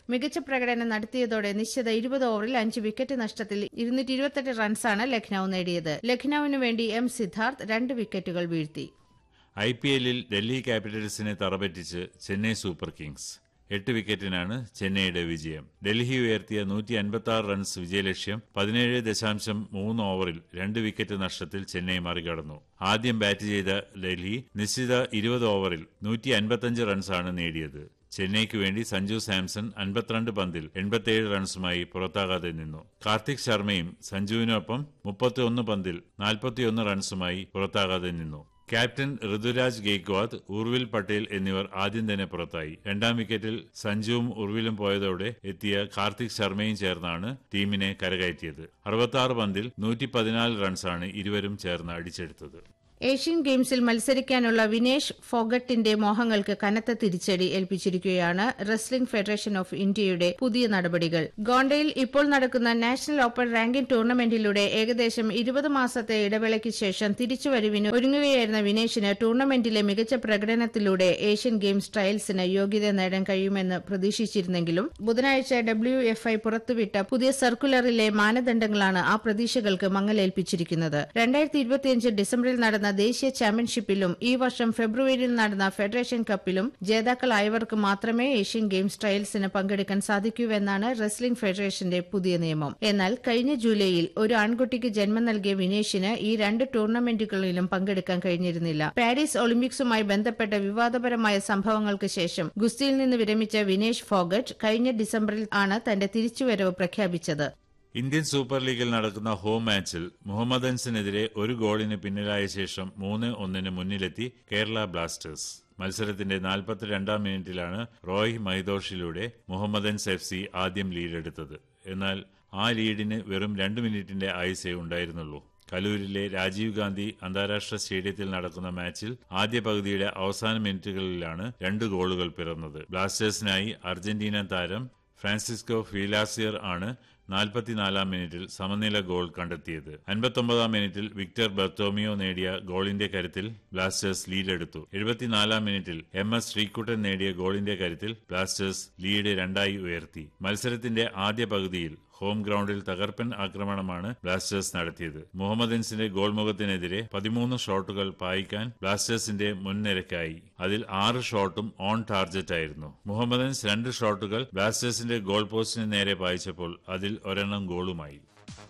മികച്ച പ്രകടനം നടത്തിയതോടെ നിശ്ചിത ഇരുപത് ഓവറിൽ അഞ്ച് വിക്കറ്റ് നഷ്ടത്തിൽ ഇരുന്നൂറ്റി ഇരുപത്തെട്ട് റൺസാണ് ലക്നൌ നേടിയത് ലക്നൌവിനു വേണ്ടി എം സിദ്ധാർത്ഥ് രണ്ട് വിക്കറ്റുകൾ വീഴ്ത്തി ഐ പി എല്ലിൽ ഡൽഹി ക്യാപിറ്റൽസിനെ തറപറ്റിച്ച് ചെന്നൈ സൂപ്പർ കിങ്സ് എട്ട് വിക്കറ്റിനാണ് ചെന്നൈയുടെ വിജയം ഡൽഹി ഉയർത്തിയ നൂറ്റി അൻപത്തി ആറ് റൺസ് വിജയലക്ഷ്യം പതിനേഴ് ദശാംശം മൂന്ന് ഓവറിൽ രണ്ട് വിക്കറ്റ് നഷ്ടത്തിൽ ചെന്നൈ മറികടന്നു ആദ്യം ബാറ്റ് ചെയ്ത ഡൽഹി നിശ്ചിത ഇരുപത് ഓവറിൽ നൂറ്റി അൻപത്തഞ്ച് റൺസാണ് നേടിയത് ചെന്നൈക്ക് വേണ്ടി സഞ്ജു സാംസൺ അൻപത്തിരണ്ട് പന്തിൽ എൺപത്തിയേഴ് റൺസുമായി പുറത്താകാതെ നിന്നു കാർത്തിക് ശർമ്മയും സഞ്ജുവിനൊപ്പം മുപ്പത്തിയൊന്ന് പന്തിൽ നാൽപ്പത്തിയൊന്ന് റൺസുമായി പുറത്താകാതെ നിന്നു ക്യാപ്റ്റൻ ഋതുരാജ് ഗെയ്ക്വാദ് ഉർവിൽ പട്ടേൽ എന്നിവർ ആദ്യം തന്നെ പുറത്തായി രണ്ടാം വിക്കറ്റിൽ സഞ്ജുവും ഉർവിലും പോയതോടെ എത്തിയ കാർത്തിക് ശർമ്മയും ചേർന്നാണ് ടീമിനെ കരകയറ്റിയത് അറുപത്തി പന്തിൽ നൂറ്റി പതിനാല് റൺസാണ് ഇരുവരും ചേർന്ന് അടിച്ചെടുത്തത് ഏഷ്യൻ ഗെയിംസിൽ മത്സരിക്കാനുള്ള വിനേഷ് ഫോഗട്ടിന്റെ മോഹങ്ങൾക്ക് കനത്ത തിരിച്ചടി ഏൽപ്പിച്ചിരിക്കുകയാണ് റെസ്ലിംഗ് ഫെഡറേഷൻ ഓഫ് ഇന്ത്യയുടെ പുതിയ നടപടികൾ ഗോണ്ടയിൽ ഇപ്പോൾ നടക്കുന്ന നാഷണൽ ഓപ്പൺ റാങ്കിംഗ് ടൂർണമെന്റിലൂടെ ഏകദേശം ഇരുപത് മാസത്തെ ഇടവേളയ്ക്ക് ശേഷം തിരിച്ചുവരവിന് ഒരുങ്ങുകയായിരുന്ന വിനേഷിന് ടൂർണമെന്റിലെ മികച്ച പ്രകടനത്തിലൂടെ ഏഷ്യൻ ഗെയിംസ് ട്രയൽസിന് യോഗ്യത നേടാൻ കഴിയുമെന്ന് പ്രതീക്ഷിച്ചിരുന്നെങ്കിലും ബുധനാഴ്ച ഡബ്ല്യു എഫ് ഐ പുറത്തുവിട്ട പുതിയ സർക്കുലറിലെ മാനദണ്ഡങ്ങളാണ് ആ പ്രതീക്ഷകൾക്ക് മങ്ങലേൽപ്പിച്ചിരിക്കുന്നത് രണ്ടായിരത്തി ഇരുപത്തിയഞ്ച് ഡിസംബറിൽ നടന്ന ദേശീയ ചാമ്പ്യൻഷിപ്പിലും ഈ വർഷം ഫെബ്രുവരിയിൽ നടന്ന ഫെഡറേഷൻ കപ്പിലും ജേതാക്കളായവർക്ക് മാത്രമേ ഏഷ്യൻ ഗെയിംസ് ട്രയൽസിന് പങ്കെടുക്കാൻ സാധിക്കൂവെന്നാണ് റെസ്ലിംഗ് ഫെഡറേഷന്റെ പുതിയ നിയമം എന്നാൽ കഴിഞ്ഞ ജൂലൈയിൽ ഒരു ആൺകുട്ടിക്ക് ജന്മം നൽകിയ വിനേഷിന് ഈ രണ്ട് ടൂർണമെന്റുകളിലും പങ്കെടുക്കാൻ കഴിഞ്ഞിരുന്നില്ല പാരീസ് ഒളിമ്പിക്സുമായി ബന്ധപ്പെട്ട വിവാദപരമായ സംഭവങ്ങൾക്ക് ശേഷം ഗുസ്തിയിൽ നിന്ന് വിരമിച്ച വിനേഷ് ഫോഗട്ട് കഴിഞ്ഞ ഡിസംബറിൽ ആണ് തന്റെ തിരിച്ചുവരവ് പ്രഖ്യാപിച്ചത് ഇന്ത്യൻ സൂപ്പർ ലീഗിൽ നടക്കുന്ന ഹോം മാച്ചിൽ മുഹമ്മദൻസിനെതിരെ ഒരു ഗോളിന് പിന്നിലായ ശേഷം മൂന്ന് ഒന്നിന് മുന്നിലെത്തി കേരള ബ്ലാസ്റ്റേഴ്സ് മത്സരത്തിന്റെ നാൽപ്പത്തിരണ്ടാം മിനിറ്റിലാണ് റോയ് മൈദോഷിലൂടെ മുഹമ്മദൻസ് എഫ് സി ആദ്യം ലീഡെടുത്തത് എന്നാൽ ആ ലീഡിന് വെറും രണ്ട് മിനിറ്റിന്റെ ആയുസേ ഉണ്ടായിരുന്നുള്ളൂ കലൂരിലെ രാജീവ് ഗാന്ധി അന്താരാഷ്ട്ര സ്റ്റേഡിയത്തിൽ നടക്കുന്ന മാച്ചിൽ ആദ്യ പകുതിയുടെ അവസാന മിനിറ്റുകളിലാണ് രണ്ട് ഗോളുകൾ പിറന്നത് ബ്ലാസ്റ്റേഴ്സിനായി അർജന്റീന താരം ഫ്രാൻസിസ്കോ ഫീലാസിയർ ആണ് നാൽപ്പത്തിനാലാം മിനിറ്റിൽ സമനില ഗോൾ കണ്ടെത്തിയത് അൻപത്തൊമ്പതാം മിനിറ്റിൽ വിക്ടർ ബർത്തോമിയോ നേടിയ ഗോളിന്റെ കരുത്തിൽ ബ്ലാസ്റ്റേഴ്സ് ലീഡെടുത്തു എഴുപത്തിനാലാം മിനിറ്റിൽ എം എസ് ശ്രീകുട്ടൻ നേടിയ ഗോളിന്റെ കരുത്തിൽ ബ്ലാസ്റ്റേഴ്സ് ലീഡ് രണ്ടായി ഉയർത്തി മത്സരത്തിന്റെ ആദ്യ പകുതിയിൽ ഹോം ഗ്രൌണ്ടിൽ തകർപ്പൻ ആക്രമണമാണ് ബ്ലാസ്റ്റേഴ്സ് നടത്തിയത് മുഹമ്മദൻസിന്റെ ഗോൾ മുഖത്തിനെതിരെ പതിമൂന്ന് ഷോട്ടുകൾ പായിക്കാൻ ബ്ലാസ്റ്റേഴ്സിന്റെ മുൻനിരക്കായി അതിൽ ആറ് ഷോട്ടും ഓൺ ടാർജറ്റ് ആയിരുന്നു മുഹമ്മദൻസ് രണ്ട് ഷോട്ടുകൾ ബ്ലാസ്റ്റേഴ്സിന്റെ ഗോൾ പോസ്റ്റിന് നേരെ പായിച്ചപ്പോൾ അതിൽ ഒരെണ്ണം ഗോളുമായി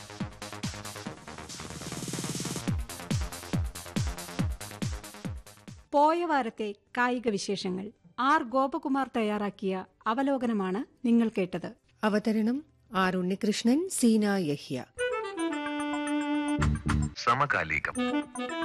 പോയ വാരത്തെ കായിക വിശേഷങ്ങൾ ആർ ഗോപകുമാർ തയ്യാറാക്കിയ അവലോകനമാണ് നിങ്ങൾ കേട്ടത് അവതരണം ആർ ഉണ്ണികൃഷ്ണൻ സീന യഹ്യ സമകാലികം